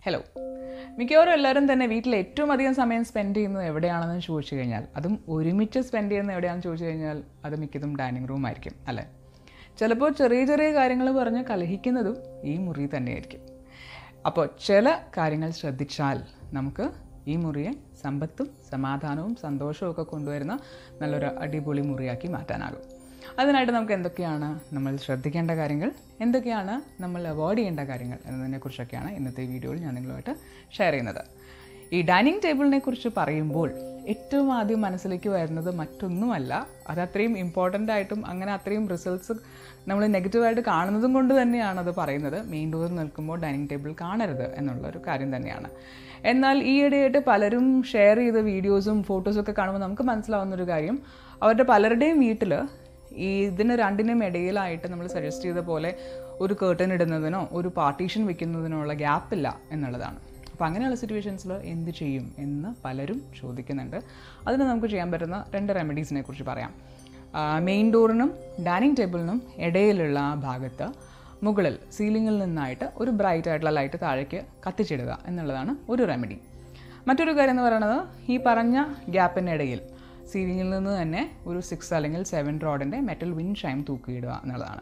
hello മിക്കവാറും എല്ലാവരും തന്നെ വീട്ടിൽ ഏറ്റവും അധികം സമയം സ്പെൻഡ് ചെയ്യുന്നത് എവിടെയാണെന്ന് ചോദിച്ചു കഴിഞ്ഞാൽ അതും ഒരുമിച്ച് സ്പെൻഡ് ചെയ്യുന്നത് എവിടെയാണെന്ന് ചോദിച്ചു കഴിഞ്ഞാൽ അത് മിക്കതും ഡൈനിങ് റൂം ആയിരിക്കും അല്ലേ ചിലപ്പോൾ ചെറിയ ചെറിയ കാര്യങ്ങൾ പറഞ്ഞ് കലഹിക്കുന്നതും ഈ മുറി തന്നെയായിരിക്കും അപ്പോൾ ചില കാര്യങ്ങൾ ശ്രദ്ധിച്ചാൽ നമുക്ക് ഈ മുറിയെ സമ്പത്തും സമാധാനവും സന്തോഷവും ഒക്കെ കൊണ്ടുവരുന്ന നല്ലൊരു അടിപൊളി മുറിയാക്കി മാറ്റാനാകും അതിനായിട്ട് നമുക്ക് എന്തൊക്കെയാണ് നമ്മൾ ശ്രദ്ധിക്കേണ്ട കാര്യങ്ങൾ എന്തൊക്കെയാണ് നമ്മൾ അവോയ്ഡ് ചെയ്യേണ്ട കാര്യങ്ങൾ എന്നതിനെക്കുറിച്ചൊക്കെയാണ് ഇന്നത്തെ വീഡിയോയിൽ ഞാൻ നിങ്ങളുമായിട്ട് ഷെയർ ചെയ്യുന്നത് ഈ ഡൈനിങ് ടേബിളിനെ കുറിച്ച് പറയുമ്പോൾ ഏറ്റവും ആദ്യം മനസ്സിലേക്ക് വരുന്നത് മറ്റൊന്നുമല്ല അത് അത്രയും ഇമ്പോർട്ടൻ്റ് ആയിട്ടും അങ്ങനെ അത്രയും റിസൾട്ട്സ് നമ്മൾ നെഗറ്റീവായിട്ട് കാണുന്നതും കൊണ്ട് തന്നെയാണ് അത് പറയുന്നത് മെയിൻ ഡോറിൽ നിൽക്കുമ്പോൾ ഡൈനിങ് ടേബിൾ കാണരുത് എന്നുള്ള ഒരു കാര്യം തന്നെയാണ് എന്നാൽ ഈയിടെയായിട്ട് പലരും ഷെയർ ചെയ്ത വീഡിയോസും ഫോട്ടോസും ഒക്കെ കാണുമ്പോൾ നമുക്ക് മനസ്സിലാവുന്ന ഒരു കാര്യം അവരുടെ പലരുടെയും വീട്ടിൽ ഈ ഇതിന് രണ്ടിനും ഇടയിലായിട്ട് നമ്മൾ സജസ്റ്റ് ചെയ്ത പോലെ ഒരു കേർട്ടൻ ഇടുന്നതിനോ ഒരു പാർട്ടീഷൻ വെക്കുന്നതിനോ ഉള്ള ഗ്യാപ്പില്ല എന്നുള്ളതാണ് അപ്പോൾ അങ്ങനെയുള്ള സിറ്റുവേഷൻസിൽ എന്ത് ചെയ്യും എന്ന് പലരും ചോദിക്കുന്നുണ്ട് അതിന് നമുക്ക് ചെയ്യാൻ പറ്റുന്ന രണ്ട് റെമഡീസിനെ കുറിച്ച് പറയാം മെയിൻ ഡോറിനും ഡൈനിങ് ടേബിളിനും ഇടയിലുള്ള ആ ഭാഗത്ത് മുകളിൽ സീലിങ്ങിൽ നിന്നായിട്ട് ഒരു ബ്രൈറ്റ് ആയിട്ടുള്ള ലൈറ്റ് താഴേക്ക് കത്തിച്ചിടുക എന്നുള്ളതാണ് ഒരു റെമഡി മറ്റൊരു കാര്യം എന്ന് പറയുന്നത് ഈ പറഞ്ഞ ഗ്യാപ്പിനിടയിൽ സീലിങ്ങിൽ നിന്ന് തന്നെ ഒരു സിക്സ് അല്ലെങ്കിൽ സെവൻ റോഡിൻ്റെ മെറ്റൽ വിൻ ഷൈം തൂക്കിയിടുക എന്നുള്ളതാണ്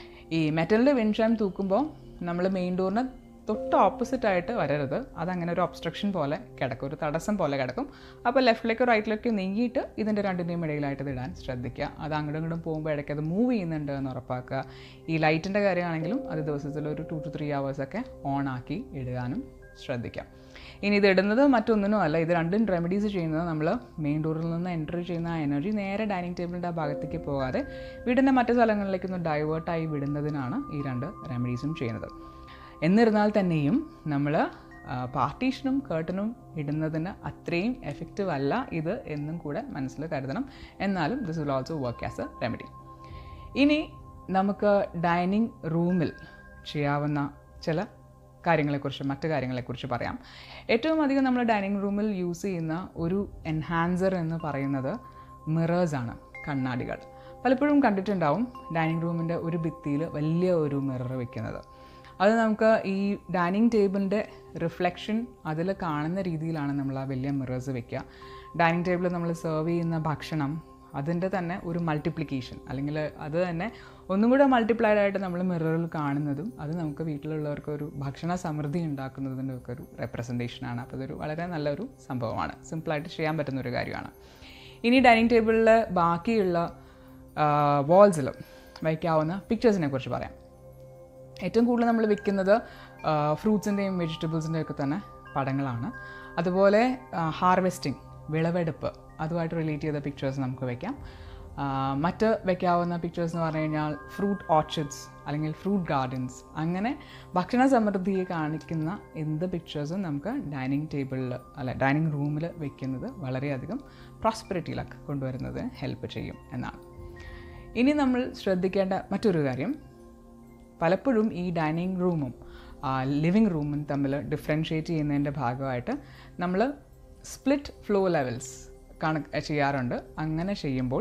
ഈ മെറ്റലിൻ്റെ വിൻ ഷൈം തൂക്കുമ്പോൾ നമ്മൾ മെയിൻ ഡോറിന് തൊട്ട് ഓപ്പോസിറ്റ് ആയിട്ട് വരരുത് അതങ്ങനെ ഒരു ഒബ്സ്ട്രക്ഷൻ പോലെ കിടക്കും ഒരു തടസ്സം പോലെ കിടക്കും അപ്പോൾ ലെഫ്റ്റിലേക്കോ റൈറ്റിലേക്കോ നീങ്ങിയിട്ട് ഇതിൻ്റെ രണ്ടിൻ്റെയും ഇടയിലായിട്ട് ഇത് ഇടാൻ ശ്രദ്ധിക്കുക അത് അങ്ങോട്ടും ഇങ്ങോട്ടും പോകുമ്പോൾ ഇടയ്ക്ക് അത് മൂവ് ചെയ്യുന്നുണ്ട് എന്ന് ഉറപ്പാക്കുക ഈ ലൈറ്റിൻ്റെ കാര്യമാണെങ്കിലും അത് ദിവസത്തിൽ ഒരു ടു ടു ത്രീ ഒക്കെ ഓൺ ആക്കി ഇടാനും ശ്രദ്ധിക്കാം ഇനി ഇത് ഇടുന്നത് മറ്റൊന്നിനും അല്ല ഇത് രണ്ടും റെമഡീസ് ചെയ്യുന്നത് നമ്മൾ മെയിൻ ഡോറിൽ നിന്ന് എൻ്റർ ചെയ്യുന്ന ആ എനർജി നേരെ ഡൈനിങ് ടേബിളിൻ്റെ ആ ഭാഗത്തേക്ക് പോകാതെ വീടിൻ്റെ മറ്റു സ്ഥലങ്ങളിലേക്കൊന്ന് ഡൈവേർട്ടായി വിടുന്നതിനാണ് ഈ രണ്ട് റെമഡീസും ചെയ്യുന്നത് എന്നിരുന്നാൽ തന്നെയും നമ്മൾ പാർട്ടീഷനും കേർട്ടനും ഇടുന്നതിന് അത്രയും എഫക്റ്റീവ് അല്ല ഇത് എന്നും കൂടെ മനസ്സിൽ കരുതണം എന്നാലും this will also work as a remedy ഇനി നമുക്ക് ഡൈനിങ് റൂമിൽ ചെയ്യാവുന്ന ചില കാര്യങ്ങളെക്കുറിച്ച് മറ്റു കാര്യങ്ങളെക്കുറിച്ച് പറയാം ഏറ്റവും അധികം നമ്മൾ ഡൈനിങ് റൂമിൽ യൂസ് ചെയ്യുന്ന ഒരു എൻഹാൻസർ എന്ന് പറയുന്നത് മിറേഴ്സാണ് കണ്ണാടികൾ പലപ്പോഴും കണ്ടിട്ടുണ്ടാവും ഡൈനിങ് റൂമിൻ്റെ ഒരു ഭിത്തിയിൽ വലിയ ഒരു മിറർ വെക്കുന്നത് അത് നമുക്ക് ഈ ഡൈനിങ് ടേബിളിൻ്റെ റിഫ്ലക്ഷൻ അതിൽ കാണുന്ന രീതിയിലാണ് നമ്മൾ ആ വലിയ മിറേഴ്സ് വെക്കുക ഡൈനിങ് ടേബിളിൽ നമ്മൾ സെർവ് ചെയ്യുന്ന ഭക്ഷണം അതിൻ്റെ തന്നെ ഒരു മൾട്ടിപ്ലിക്കേഷൻ അല്ലെങ്കിൽ അത് തന്നെ ഒന്നും കൂടെ മൾട്ടിപ്ലൈഡ് ആയിട്ട് നമ്മൾ മിററിൽ കാണുന്നതും അത് നമുക്ക് വീട്ടിലുള്ളവർക്ക് ഒരു ഭക്ഷണ സമൃദ്ധി ഉണ്ടാക്കുന്നതിൻ്റെ ഒക്കെ ഒരു റെപ്രസെൻറ്റേഷനാണ് അപ്പോൾ ഇതൊരു വളരെ നല്ലൊരു സംഭവമാണ് സിമ്പിളായിട്ട് ചെയ്യാൻ പറ്റുന്ന ഒരു കാര്യമാണ് ഇനി ഡൈനിങ് ടേബിളിൽ ബാക്കിയുള്ള വാൾസിൽ വയ്ക്കാവുന്ന പിക്ചേഴ്സിനെ കുറിച്ച് പറയാം ഏറ്റവും കൂടുതൽ നമ്മൾ വെക്കുന്നത് ഫ്രൂട്ട്സിൻ്റെയും വെജിറ്റബിൾസിൻ്റെയും ഒക്കെ തന്നെ പടങ്ങളാണ് അതുപോലെ ഹാർവെസ്റ്റിംഗ് വിളവെടുപ്പ് അതുമായിട്ട് റിലേറ്റ് ചെയ്ത പിക്ചേഴ്സ് നമുക്ക് വയ്ക്കാം മറ്റ് വെക്കാവുന്ന പിക്ചേഴ്സ് എന്ന് പറഞ്ഞു കഴിഞ്ഞാൽ ഫ്രൂട്ട് ഓർച്ചിഡ്സ് അല്ലെങ്കിൽ ഫ്രൂട്ട് ഗാർഡൻസ് അങ്ങനെ ഭക്ഷണ സമൃദ്ധിയെ കാണിക്കുന്ന എന്ത് പിക്ചേഴ്സും നമുക്ക് ഡൈനിങ് ടേബിളിൽ അല്ല ഡൈനിങ് റൂമിൽ വെക്കുന്നത് വളരെയധികം പ്രോസ്പെരിറ്റിയിലൊക്കെ കൊണ്ടുവരുന്നത് ഹെൽപ്പ് ചെയ്യും എന്നാണ് ഇനി നമ്മൾ ശ്രദ്ധിക്കേണ്ട മറ്റൊരു കാര്യം പലപ്പോഴും ഈ ഡൈനിങ് റൂമും ലിവിങ് റൂമും തമ്മിൽ ഡിഫറൻഷ്യേറ്റ് ചെയ്യുന്നതിൻ്റെ ഭാഗമായിട്ട് നമ്മൾ സ്പ്ലിറ്റ് ഫ്ലോ ലെവൽസ് കണ ചെയ്യാറുണ്ട് അങ്ങനെ ചെയ്യുമ്പോൾ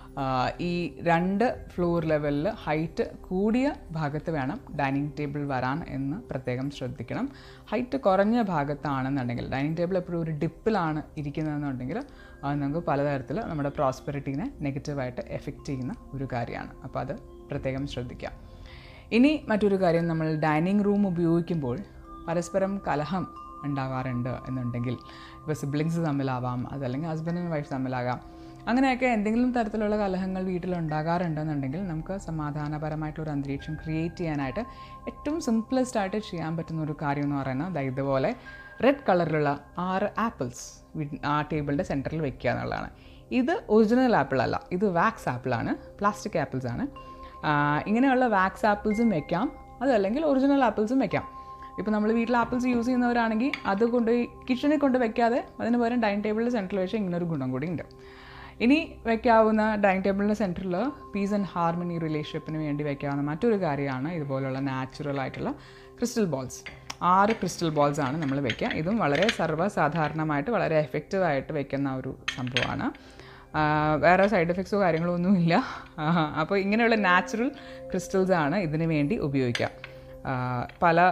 ഈ രണ്ട് ഫ്ലോർ ലെവലിൽ ഹൈറ്റ് കൂടിയ ഭാഗത്ത് വേണം ഡൈനിങ് ടേബിൾ വരാൻ എന്ന് പ്രത്യേകം ശ്രദ്ധിക്കണം ഹൈറ്റ് കുറഞ്ഞ ഭാഗത്താണെന്നുണ്ടെങ്കിൽ ഡൈനിങ് ടേബിൾ എപ്പോഴും ഒരു ഡിപ്പിലാണ് ഇരിക്കുന്നതെന്നുണ്ടെങ്കിൽ അത് നമുക്ക് പലതരത്തിൽ നമ്മുടെ പ്രോസ്പെറിറ്റീനെ നെഗറ്റീവായിട്ട് എഫക്റ്റ് ചെയ്യുന്ന ഒരു കാര്യമാണ് അപ്പോൾ അത് പ്രത്യേകം ശ്രദ്ധിക്കാം ഇനി മറ്റൊരു കാര്യം നമ്മൾ ഡൈനിങ് റൂം ഉപയോഗിക്കുമ്പോൾ പരസ്പരം കലഹം ഉണ്ടാകാറുണ്ട് എന്നുണ്ടെങ്കിൽ ഇപ്പോൾ സിബ്ലിങ്സ് തമ്മിലാവാം അതല്ലെങ്കിൽ ഹസ്ബൻഡ് ആൻഡ് വൈഫ് തമ്മിലാകാം അങ്ങനെയൊക്കെ എന്തെങ്കിലും തരത്തിലുള്ള കലഹങ്ങൾ വീട്ടിലുണ്ടാകാറുണ്ടെന്നുണ്ടെങ്കിൽ നമുക്ക് സമാധാനപരമായിട്ടുള്ള ഒരു അന്തരീക്ഷം ക്രിയേറ്റ് ചെയ്യാനായിട്ട് ഏറ്റവും സിംപ്ലസ്റ്റ് ആയിട്ട് ചെയ്യാൻ പറ്റുന്ന ഒരു കാര്യം എന്ന് പറയുന്നത് ഇതുപോലെ റെഡ് കളറിലുള്ള ആറ് ആപ്പിൾസ് ആ ടേബിളിൻ്റെ സെൻറ്ററിൽ വെക്കുക എന്നുള്ളതാണ് ഇത് ഒറിജിനൽ ആപ്പിൾ അല്ല ഇത് വാക്സ് ആപ്പിളാണ് പ്ലാസ്റ്റിക് ആപ്പിൾസ് ആണ് ഇങ്ങനെയുള്ള വാക്സ് ആപ്പിൾസും വെക്കാം അതല്ലെങ്കിൽ ഒറിജിനൽ ആപ്പിൾസും വെക്കാം ഇപ്പോൾ നമ്മൾ വീട്ടിൽ ആപ്പിൾസ് യൂസ് ചെയ്യുന്നവരാണെങ്കിൽ അത് കൊണ്ട് കിച്ചണിൽ കൊണ്ട് വെക്കാതെ അതിന് പകരം ഡൈനിങ് ടേബിളിൻ്റെ സെൻറ്ററിൽ വെച്ചാൽ ഇങ്ങനൊരു ഗുണം കൂടി ഉണ്ട് ഇനി വെക്കാവുന്ന ഡൈനിങ് ടേബിളിൻ്റെ സെൻറ്ററിൽ പീസ് ആൻഡ് ഹാർമണി റിലേഷൻഷിപ്പിന് വേണ്ടി വെക്കാവുന്ന മറ്റൊരു കാര്യമാണ് ഇതുപോലുള്ള നാച്ചുറൽ ആയിട്ടുള്ള ക്രിസ്റ്റൽ ബോൾസ് ആറ് ക്രിസ്റ്റൽ ബോൾസ് ആണ് നമ്മൾ വെക്കുക ഇതും വളരെ സർവ്വസാധാരണമായിട്ട് വളരെ എഫക്റ്റീവായിട്ട് വെക്കുന്ന ഒരു സംഭവമാണ് വേറെ സൈഡ് എഫക്ട്സോ കാര്യങ്ങളോ ഒന്നുമില്ല അപ്പോൾ ഇങ്ങനെയുള്ള നാച്ചുറൽ ക്രിസ്റ്റൽസ് ആണ് ഇതിന് വേണ്ടി ഉപയോഗിക്കുക പല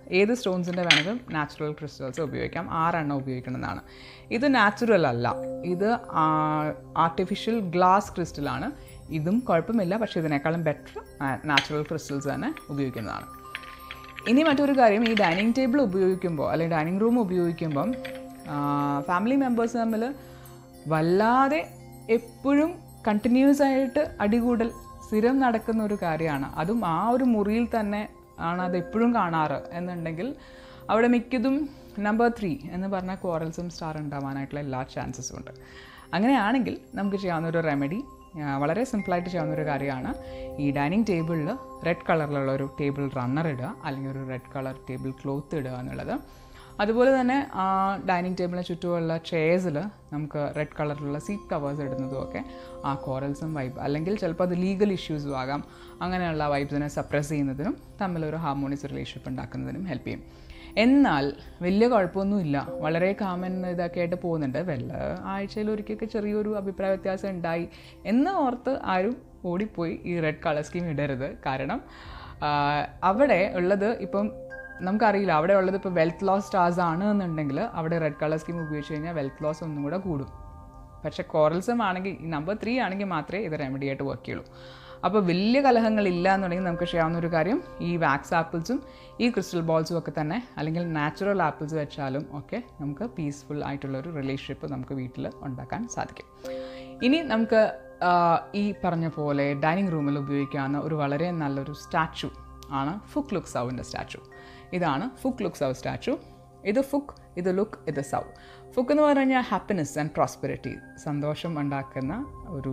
ഏത് സ്റ്റോൺസിൻ്റെ വേണമെങ്കിലും നാച്ചുറൽ ക്രിസ്റ്റൽസ് ഉപയോഗിക്കാം ആറെണ്ണം ഉപയോഗിക്കണമെന്നാണ് ഇത് നാച്ചുറൽ അല്ല ഇത് ആർട്ടിഫിഷ്യൽ ഗ്ലാസ് ക്രിസ്റ്റലാണ് ഇതും കുഴപ്പമില്ല പക്ഷേ ഇതിനേക്കാളും ബെറ്റർ നാച്ചുറൽ ക്രിസ്റ്റൽസ് തന്നെ ഉപയോഗിക്കുന്നതാണ് ഇനി മറ്റൊരു കാര്യം ഈ ഡൈനിങ് ടേബിൾ ഉപയോഗിക്കുമ്പോൾ അല്ലെങ്കിൽ ഡൈനിങ് റൂം ഉപയോഗിക്കുമ്പം ഫാമിലി മെമ്പേഴ്സ് തമ്മിൽ വല്ലാതെ എപ്പോഴും കണ്ടിന്യൂസ് ആയിട്ട് അടികൂടൽ സ്ഥിരം നടക്കുന്ന ഒരു കാര്യമാണ് അതും ആ ഒരു മുറിയിൽ തന്നെ ആണ് അത് എപ്പോഴും കാണാറ് എന്നുണ്ടെങ്കിൽ അവിടെ മിക്കതും നമ്പർ ത്രീ എന്ന് പറഞ്ഞ ക്വാറൽസും സ്റ്റാർ ഉണ്ടാവാനായിട്ടുള്ള എല്ലാ ചാൻസസും ഉണ്ട് അങ്ങനെയാണെങ്കിൽ നമുക്ക് ചെയ്യാവുന്ന ഒരു റെമഡി വളരെ സിമ്പിളായിട്ട് ചെയ്യാവുന്ന ഒരു കാര്യമാണ് ഈ ഡൈനിങ് ടേബിളിൽ റെഡ് കളറിലുള്ള ഒരു ടേബിൾ റണ്ണർ ഇടുക അല്ലെങ്കിൽ ഒരു റെഡ് കളർ ടേബിൾ ക്ലോത്ത് ഇടുക എന്നുള്ളത് അതുപോലെ തന്നെ ആ ഡൈനിങ് ടേബിളിന് ചുറ്റുമുള്ള ചെയർസിൽ നമുക്ക് റെഡ് കളറിലുള്ള സീറ്റ് കവേഴ്സ് ഇടുന്നതും ഒക്കെ ആ കോറൽസും വൈബ് അല്ലെങ്കിൽ ചിലപ്പോൾ അത് ലീഗൽ ഇഷ്യൂസും ആകാം അങ്ങനെയുള്ള വൈബ്സിനെ സപ്രസ് ചെയ്യുന്നതിനും തമ്മിലൊരു ഹാർമോണിയസ് റിലേഷൻഷിപ്പ് ഉണ്ടാക്കുന്നതിനും ഹെൽപ്പ് ചെയ്യും എന്നാൽ വലിയ കുഴപ്പമൊന്നുമില്ല വളരെ കാമൻ ഇതൊക്കെ ആയിട്ട് പോകുന്നുണ്ട് വല്ല ആഴ്ചയിൽ ഒരിക്കലൊക്കെ ചെറിയൊരു അഭിപ്രായ വ്യത്യാസം ഉണ്ടായി എന്ന് ഓർത്ത് ആരും ഓടിപ്പോയി ഈ റെഡ് കളർ സ്കീം ഇടരുത് കാരണം അവിടെ ഉള്ളത് ഇപ്പം നമുക്കറിയില്ല അവിടെ ഉള്ളത് ഇപ്പോൾ വെൽത്ത് ലോസ് സ്റ്റാർസ് ആണ് എന്നുണ്ടെങ്കിൽ അവിടെ റെഡ് കളർ സ്കീം ഉപയോഗിച്ച് കഴിഞ്ഞാൽ വെൽത്ത് ലോസ് ഒന്നും കൂടെ കൂടും പക്ഷേ കോറൽസം ആണെങ്കിൽ ഈ നമ്പർ ത്രീ ആണെങ്കിൽ മാത്രമേ ഇത് റെമഡി ആയിട്ട് വർക്ക് ചെയ്യുള്ളൂ അപ്പോൾ വലിയ കലഹങ്ങളില്ല എന്നുണ്ടെങ്കിൽ നമുക്ക് ചെയ്യാവുന്ന ഒരു കാര്യം ഈ വാക്സ് ആപ്പിൾസും ഈ ക്രിസ്റ്റൽ ബോൾസും ഒക്കെ തന്നെ അല്ലെങ്കിൽ നാച്ചുറൽ ആപ്പിൾസ് വെച്ചാലും ഒക്കെ നമുക്ക് പീസ്ഫുൾ ആയിട്ടുള്ള ഒരു റിലേഷൻഷിപ്പ് നമുക്ക് വീട്ടിൽ ഉണ്ടാക്കാൻ സാധിക്കും ഇനി നമുക്ക് ഈ പറഞ്ഞ പോലെ ഡൈനിങ് റൂമിൽ ഉപയോഗിക്കാവുന്ന ഒരു വളരെ നല്ലൊരു സ്റ്റാച്ചു ആണ് ഫുക്ക് ലുക്ക് സൗവിൻ്റെ സ്റ്റാച്ചു ഇതാണ് ഫുക്ക് ലുക്ക് സൗ സ്റ്റാച്ചു ഇത് ഫുക്ക് ഇത് ലുക്ക് ഇത് സൗ ഫുക്ക് എന്ന് പറഞ്ഞു കഴിഞ്ഞാൽ ഹാപ്പിനെസ് ആൻഡ് പ്രോസ്പെരിറ്റി സന്തോഷം ഉണ്ടാക്കുന്ന ഒരു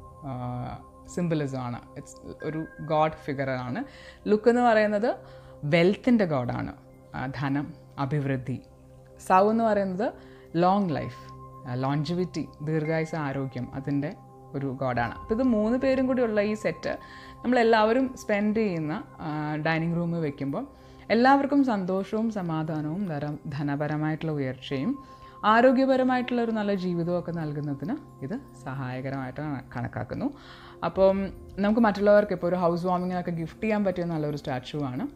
സിംബലിസമാണ് ഇറ്റ്സ് ഒരു ഗോഡ് ഫിഗറാണ് ലുക്ക് എന്ന് പറയുന്നത് വെൽത്തിൻ്റെ ഗോഡാണ് ധനം അഭിവൃദ്ധി സൗ എന്ന് പറയുന്നത് ലോങ് ലൈഫ് ലോഞ്ചിവിറ്റി ദീർഘായുസ ആരോഗ്യം അതിൻ്റെ ഒരു ഗോഡാണ് അപ്പോൾ ഇത് മൂന്ന് പേരും കൂടി ഉള്ള ഈ സെറ്റ് നമ്മളെല്ലാവരും സ്പെൻഡ് ചെയ്യുന്ന ഡൈനിങ് റൂമിൽ വെക്കുമ്പോൾ എല്ലാവർക്കും സന്തോഷവും സമാധാനവും ധരം ധനപരമായിട്ടുള്ള ഉയർച്ചയും ആരോഗ്യപരമായിട്ടുള്ള ഒരു നല്ല ജീവിതമൊക്കെ നൽകുന്നതിന് ഇത് സഹായകരമായിട്ട് കണക്കാക്കുന്നു അപ്പം നമുക്ക് മറ്റുള്ളവർക്ക് ഇപ്പോൾ ഒരു ഹൗസ് വാമിങ്ങിനൊക്കെ ഗിഫ്റ്റ് ചെയ്യാൻ പറ്റിയ നല്ലൊരു സ്റ്റാച്ചു ആണ്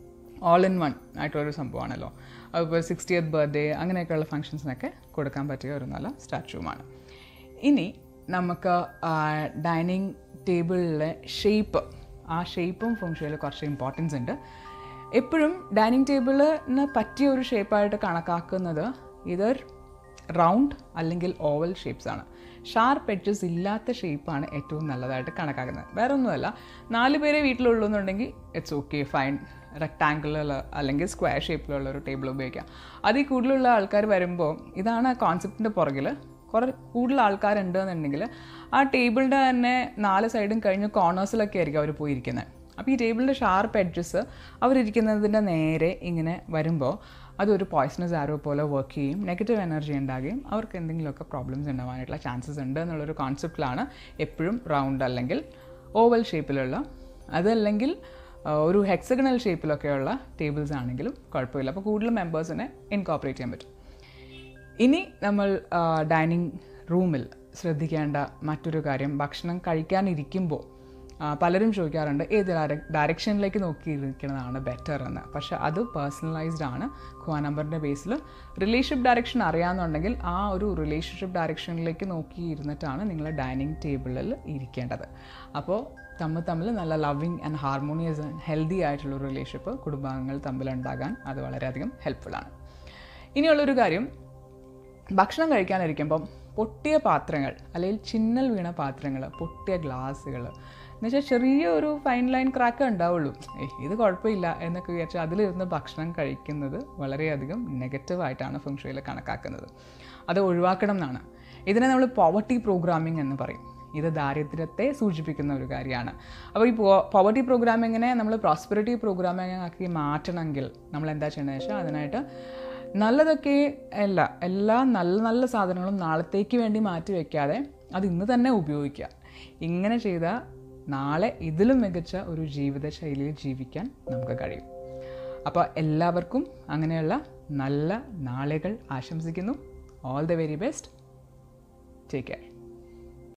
ഓൾ ഇൻ വൺ ആയിട്ടുള്ളൊരു സംഭവമാണല്ലോ അതിപ്പോൾ സിക്സ്റ്റിയത്ത് ബർത്ത്ഡേ അങ്ങനെയൊക്കെയുള്ള ഫങ്ഷൻസിനൊക്കെ കൊടുക്കാൻ പറ്റിയ ഒരു നല്ല സ്റ്റാച്ചുവുമാണ് ഇനി നമുക്ക് ഡൈനിങ് ടേബിളിലെ ഷേപ്പ് ആ ഷേപ്പും ഫംഗ്ഷനിൽ കുറച്ച് ഇമ്പോർട്ടൻസ് ഉണ്ട് എപ്പോഴും ഡൈനിങ് ടേബിളിന് പറ്റിയ ഒരു ഷേപ്പായിട്ട് കണക്കാക്കുന്നത് ഇതർ റൗണ്ട് അല്ലെങ്കിൽ ഓവൽ ഷേപ്സ് ആണ് ഷാർപ്പ് എഡ്ജസ് ഇല്ലാത്ത ഷേപ്പാണ് ഏറ്റവും നല്ലതായിട്ട് കണക്കാക്കുന്നത് വേറെ ഒന്നുമല്ല നാല് പേരെ വീട്ടിലുള്ളൂ എന്നുണ്ടെങ്കിൽ ഇറ്റ്സ് ഓക്കെ ഫൈൻ റെക്ടാങ്കിളിൽ അല്ലെങ്കിൽ സ്ക്വയർ ഷേപ്പിലുള്ള ഒരു ടേബിൾ ഉപയോഗിക്കാം അതിൽ കൂടുതലുള്ള ആൾക്കാർ വരുമ്പോൾ ഇതാണ് കോൺസെപ്റ്റിൻ്റെ പുറകിൽ കുറേ കൂടുതൽ ആൾക്കാരുണ്ട് എന്നുണ്ടെങ്കിൽ ആ ടേബിളിൻ്റെ തന്നെ നാല് സൈഡും കഴിഞ്ഞ് കോർണേഴ്സിലൊക്കെ ആയിരിക്കും അവർ പോയിരിക്കുന്നത് അപ്പോൾ ഈ ടേബിളിൻ്റെ ഷാർപ്പ് എഡ്ജസ് അവരിരിക്കുന്നതിൻ്റെ നേരെ ഇങ്ങനെ വരുമ്പോൾ അതൊരു പോയ്സണസ് ആരോ പോലെ വർക്ക് ചെയ്യും നെഗറ്റീവ് എനർജി ഉണ്ടാകുകയും അവർക്ക് എന്തെങ്കിലുമൊക്കെ പ്രോബ്ലംസ് ഉണ്ടാവാനായിട്ടുള്ള ചാൻസസ് ഉണ്ട് എന്നുള്ളൊരു കോൺസെപ്റ്റിലാണ് എപ്പോഴും റൗണ്ട് അല്ലെങ്കിൽ ഓവൽ ഷേപ്പിലുള്ള അതല്ലെങ്കിൽ ഒരു ഹെക്സഗണൽ ഷേപ്പിലൊക്കെയുള്ള ടേബിൾസ് ആണെങ്കിലും കുഴപ്പമില്ല അപ്പോൾ കൂടുതൽ മെമ്പേഴ്സിനെ ഇൻകോപ്പറേറ്റ് ചെയ്യാൻ പറ്റും ഇനി നമ്മൾ ഡൈനിങ് റൂമിൽ ശ്രദ്ധിക്കേണ്ട മറ്റൊരു കാര്യം ഭക്ഷണം കഴിക്കാനിരിക്കുമ്പോൾ പലരും ചോദിക്കാറുണ്ട് ഏത് ഡയറക്ഷനിലേക്ക് നോക്കിയിരിക്കുന്നതാണ് ബെറ്റർ എന്ന് പക്ഷെ അത് പേഴ്സണലൈസ്ഡ് ആണ് ഖുവാ നമ്പറിൻ്റെ ബേസിൽ റിലേഷൻഷിപ്പ് ഡയറക്ഷൻ അറിയാമെന്നുണ്ടെങ്കിൽ ആ ഒരു റിലേഷൻഷിപ്പ് ഡയറക്ഷനിലേക്ക് നോക്കിയിരുന്നിട്ടാണ് നിങ്ങൾ ഡൈനിങ് ടേബിളിൽ ഇരിക്കേണ്ടത് അപ്പോൾ തമ്മിൽ തമ്മിൽ നല്ല loving and harmonious and healthy ആയിട്ടുള്ള റിലേഷൻഷിപ്പ് കുടുംബാംഗങ്ങൾ തമ്മിലുണ്ടാകാൻ അത് വളരെയധികം ഹെൽപ്ഫുള്ളാണ് ഇനിയുള്ളൊരു കാര്യം ഭക്ഷണം കഴിക്കാനിരിക്കുമ്പം പൊട്ടിയ പാത്രങ്ങൾ അല്ലെങ്കിൽ ചിന്നൽ വീണ പാത്രങ്ങൾ പൊട്ടിയ ഗ്ലാസ്സുകൾ എന്നുവെച്ചാൽ ചെറിയ ഒരു ഫൈൻ ലൈൻ ക്രാക്ക് ഉണ്ടാവുള്ളൂ ഏയ് ഇത് കുഴപ്പമില്ല എന്നൊക്കെ വിചാരിച്ചാൽ അതിലിരുന്ന് ഭക്ഷണം കഴിക്കുന്നത് വളരെയധികം നെഗറ്റീവായിട്ടാണ് ഫംഗ്ഷയിൽ കണക്കാക്കുന്നത് അത് ഒഴിവാക്കണം എന്നാണ് ഇതിനെ നമ്മൾ പോവർട്ടി പ്രോഗ്രാമിംഗ് എന്ന് പറയും ഇത് ദാരിദ്ര്യത്തെ സൂചിപ്പിക്കുന്ന ഒരു കാര്യമാണ് അപ്പോൾ ഈ പോവർട്ടി പ്രോഗ്രാമിങ്ങിനെ നമ്മൾ പ്രോസ്പെറിറ്റി പ്രോഗ്രാമിംഗ് ആക്കി മാറ്റണമെങ്കിൽ നമ്മൾ എന്താ ചെയ്യേണ്ടതെന്ന് വെച്ചാൽ അതിനായിട്ട് നല്ലതൊക്കെ അല്ല എല്ലാ നല്ല നല്ല സാധനങ്ങളും നാളത്തേക്ക് വേണ്ടി മാറ്റി വയ്ക്കാതെ അത് ഇന്ന് തന്നെ ഉപയോഗിക്കുക ഇങ്ങനെ ചെയ്താൽ നാളെ ഇതിലും മികച്ച ഒരു ജീവിതശൈലിയിൽ ജീവിക്കാൻ നമുക്ക് കഴിയും അപ്പോൾ എല്ലാവർക്കും അങ്ങനെയുള്ള നല്ല നാളുകൾ ആശംസിക്കുന്നു all the very best take care